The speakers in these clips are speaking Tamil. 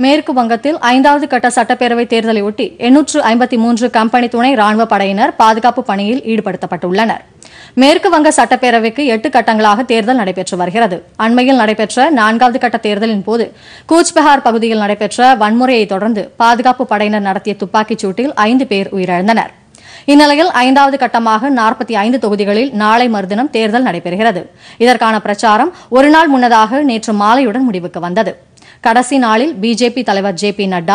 மேற்கு வங்கத்தில் ஐந்தாவது கட்ட சட்டப்பேரவை தேர்தலையொட்டி எண்ணூற்று ஐம்பத்தி மூன்று கம்பெனி துணை ராணுவ படையினர் பாதுகாப்பு பணியில் ஈடுபடுத்தப்பட்டுள்ளனர் மேற்கு வங்க சட்டப்பேரவைக்கு எட்டு கட்டங்களாக தேர்தல் நடைபெற்று வருகிறது அண்மையில் நடைபெற்ற நான்காவது கட்ட தேர்தலின் போது கூச்பெஹார் பகுதியில் நடைபெற்ற வன்முறையை தொடர்ந்து பாதுகாப்பு படையினர் நடத்திய துப்பாக்கிச் சூட்டில் ஐந்து பேர் உயிரிழந்தனர் இந்நிலையில் ஐந்தாவது கட்டமாக நாற்பத்தி ஐந்து தொகுதிகளில் நாளை மறுதினம் தேர்தல் நடைபெறுகிறது இதற்கான பிரச்சாரம் ஒருநாள் முன்னதாக நேற்று மாலையுடன் முடிவுக்கு வந்தது கடைசி நாளில் பிஜேபி தலைவர் ஜே பி நட்டா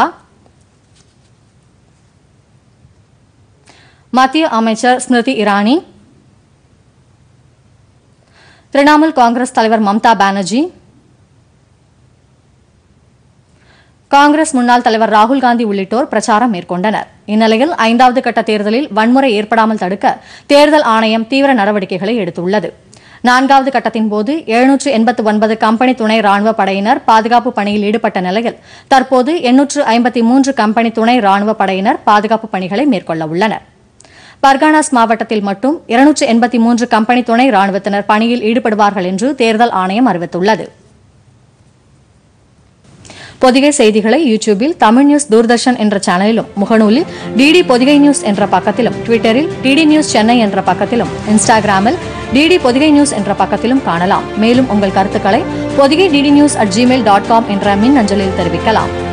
மத்திய அமைச்சர் ஸ்மிருதி இரானி திரிணாமுல் காங்கிரஸ் தலைவர் மம்தா பானர்ஜி காங்கிரஸ் முன்னாள் தலைவர் ராகுல் காந்தி உள்ளிட்டோர் பிரச்சாரம் மேற்கொண்டனர் இந்நிலையில் ஐந்தாவது கட்ட தேர்தலில் வன்முறை ஏற்படாமல் தடுக்க தேர்தல் ஆணையம் தீவிர நடவடிக்கைகளை எடுத்துள்ளது நான்காவது கட்டத்தின் போது எழுநூற்று எண்பத்து ஒன்பது கம்பெனி துணை ராணுவ படையினர் பாதுகாப்பு பணியில் ஈடுபட்ட நிலையில் தற்போது எண்ணூற்று ஐம்பத்தி மூன்று கம்பெனி துணை ராணுவ படையினர் பாதுகாப்பு பணிகளை மேற்கொள்ள உள்ளனர் பர்கானாஸ் மாவட்டத்தில் மட்டும் இருநூற்று எண்பத்தி மூன்று கம்பெனி துணை ராணுவத்தினர் பணியில் ஈடுபடுவார்கள் என்று தேர்தல் ஆணையம் அறிவித்துள்ளது பொதிகை செய்திகளை யூடியூபில் தமிழ் நியூஸ் தூர்தர்ஷன் என்ற சேனலிலும் முகநூலில் டிடி பொதிகை நியூஸ் என்ற பக்கத்திலும் ட்விட்டரில் டிடி நியூஸ் சென்னை என்ற பக்கத்திலும் இன்ஸ்டாகிராமில் டிடி பொதிகை நியூஸ் என்ற பக்கத்திலும் காணலாம் மேலும் உங்கள் கருத்துக்களை Podhigai DD news at Gmail dot com என்ற மின் அஞ்சலில் தெரிவிக்கலாம்